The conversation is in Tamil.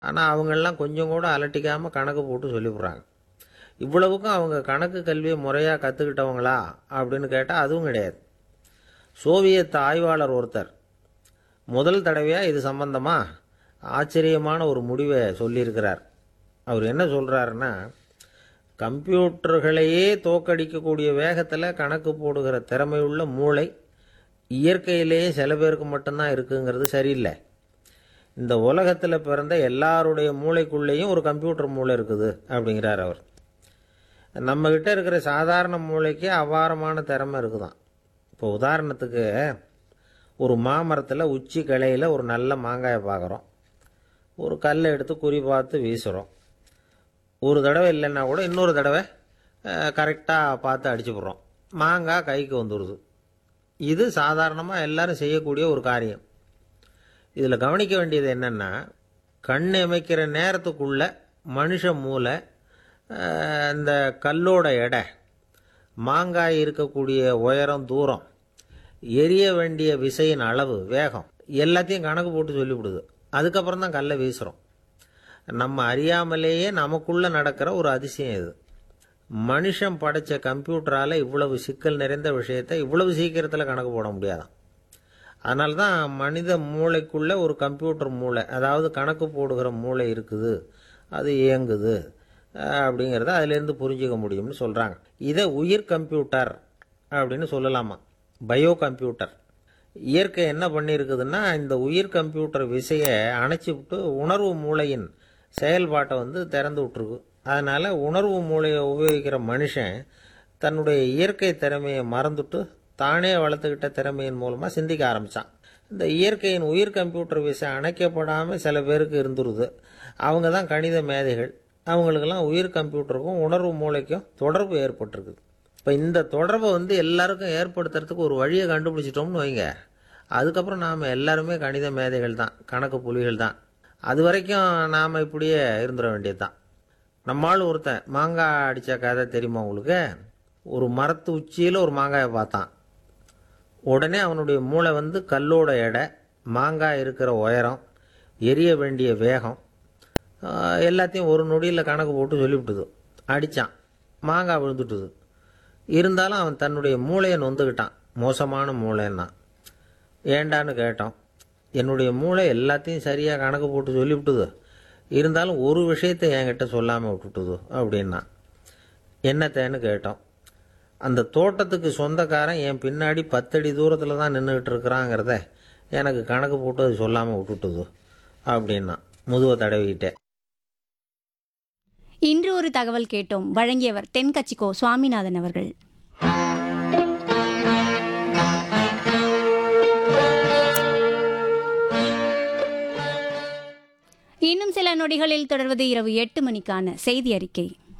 ஆனால் அவங்கெல்லாம் கொஞ்சம் கூட அலட்டிக்காமல் கணக்கு போட்டு சொல்லிவிட்றாங்க இவ்வளவுக்கும் அவங்க கணக்கு கல்வியை முறையாக கற்றுக்கிட்டவங்களா அப்படின்னு கேட்டால் அதுவும் கிடையாது சோவியத் ஆய்வாளர் ஒருத்தர் முதல் தடவையாக இது சம்பந்தமாக ஆச்சரியமான ஒரு முடிவை சொல்லியிருக்கிறார் அவர் என்ன சொல்கிறாருன்னா கம்ப்யூட்டர்களையே தோக்கடிக்கக்கூடிய வேகத்தில் கணக்கு போடுகிற திறமையுள்ள மூளை இயற்கையிலேயே சில பேருக்கு மட்டும்தான் இருக்குங்கிறது சரியில்லை இந்த உலகத்தில் பிறந்த எல்லாருடைய மூளைக்குள்ளேயும் ஒரு கம்ப்யூட்டர் மூளை இருக்குது அப்படிங்கிறார் அவர் நம்மக்கிட்ட இருக்கிற சாதாரண மூளைக்கு அபாரமான திறமை இருக்குதாம் இப்போ உதாரணத்துக்கு ஒரு மாமரத்தில் உச்சி கிளையில் ஒரு நல்ல மாங்காயை பார்க்குறோம் ஒரு கல்லை எடுத்து குறி பார்த்து வீசுகிறோம் ஒரு தடவை இல்லைன்னா கூட இன்னொரு தடவை கரெக்டாக பார்த்து அடிச்சு போடுறோம் மாங்காய் கைக்கு வந்துடுது இது சாதாரணமாக எல்லாரும் செய்யக்கூடிய ஒரு காரியம் இதில் கவனிக்க வேண்டியது என்னென்னா கண் இமைக்கிற நேரத்துக்குள்ள மனுஷ மூளை அஹ், இந்த கல்லோட எடை மாங்காய் இருக்கக்கூடிய உயரம் தூரம் எரிய வேண்டிய விசையின் அளவு வேகம் எல்லாத்தையும் கணக்கு போட்டு சொல்லிவிடுது அதுக்கப்புறம் தான் கல்லை வீசுகிறோம் நம்ம அறியாமலேயே நமக்குள்ளே நடக்கிற ஒரு அதிசயம் இது மனுஷன் படைச்ச கம்ப்யூட்டரால் இவ்வளவு சிக்கல் நிறைந்த விஷயத்தை இவ்வளவு சீக்கிரத்தில் கணக்கு போட முடியாதாம் அதனால தான் மனித மூளைக்குள்ளே ஒரு கம்ப்யூட்டர் மூளை அதாவது கணக்கு போடுகிற மூளை இருக்குது அது இயங்குது அஹ், அப்படிங்கிறத அதிலேருந்து புரிஞ்சுக்க முடியும்னு சொல்கிறாங்க இதை உயிர் கம்ப்யூட்டர் அப்படின்னு சொல்லலாமா பயோ கம்ப்யூட்டர் இயற்கை என்ன பண்ணியிருக்குதுன்னா இந்த உயிர் கம்ப்யூட்டர் விசையை அணைச்சி விட்டு உணர்வு மூளையின் செயல்பாட்டை வந்து திறந்து விட்டுருக்கு அதனால் உணர்வு மூளையை உபயோகிக்கிற மனுஷன் தன்னுடைய இயற்கை திறமையை மறந்துட்டு தானே வளர்த்துக்கிட்ட திறமையின் மூலமாக சிந்திக்க ஆரம்பித்தான் இந்த இயற்கையின் உயிர் கம்ப்யூட்டர் விசை அணைக்கப்படாமல் சில பேருக்கு இருந்துருது அவங்க தான் கணித மேதைகள் அவங்களுக்கெல்லாம் உயிர் கம்ப்யூட்டருக்கும் உணர்வு மூளைக்கும் தொடர்பு ஏற்பட்டிருக்குது இப்போ இந்த தொடர்பை வந்து எல்லாருக்கும் ஏற்படுத்துறதுக்கு ஒரு வழியை கண்டுபிடிச்சிட்டோம்னு வைங்க அதுக்கப்புறம் நாம் எல்லாருமே கணித மேதைகள் தான் கணக்கு புலிகள் தான் அது வரைக்கும் நாம் இப்படியே இருந்துட வேண்டியது தான் நம்மால் ஒருத்தன் மாங்காய் அடித்த கதை தெரியுமா உங்களுக்கு ஒரு மரத்து உச்சியில் ஒரு மாங்காயை பார்த்தான் உடனே அவனுடைய மூளை வந்து கல்லோட எடை மாங்காய் இருக்கிற உயரம் எரிய வேண்டிய வேகம் ஆஹ், எல்லாத்தையும் ஒரு நொடியில் கணக்கு போட்டு சொல்லிவிட்டுது அடித்தான் மாங்காய் விழுந்துட்டுது இருந்தாலும் அவன் தன்னுடைய மூளையை நொந்துக்கிட்டான் மோசமான மூளைன்னா ஏண்டான்னு கேட்டோம் என்னுடைய மூளை எல்லாத்தையும் சரியாக கணக்கு போட்டு சொல்லிவிட்டுது இருந்தாலும் ஒரு விஷயத்தை என்கிட்ட சொல்லாமல் விட்டுட்டுது அப்படின்னா என்னத்தேன்னு கேட்டோம் அந்த தோட்டத்துக்கு சொந்தக்காரன் என் பின்னாடி பத்தடி தூரத்தில் தான் நின்றுக்கிட்டு இருக்கிறாங்கிறத எனக்கு கணக்கு போட்டு அது சொல்லாமல் விட்டுட்டுது அப்படின்னா முதுவை தடவிக்கிட்டே இன்று ஒரு தகவல் கேட்டோம் வழங்கியவர் தென்கட்சிக்கோ சுவாமிநாதன் அவர்கள் இன்னும் சில நொடிகளில் தொடர்வது இரவு எட்டு மணிக்கான செய்தி அறிக்கை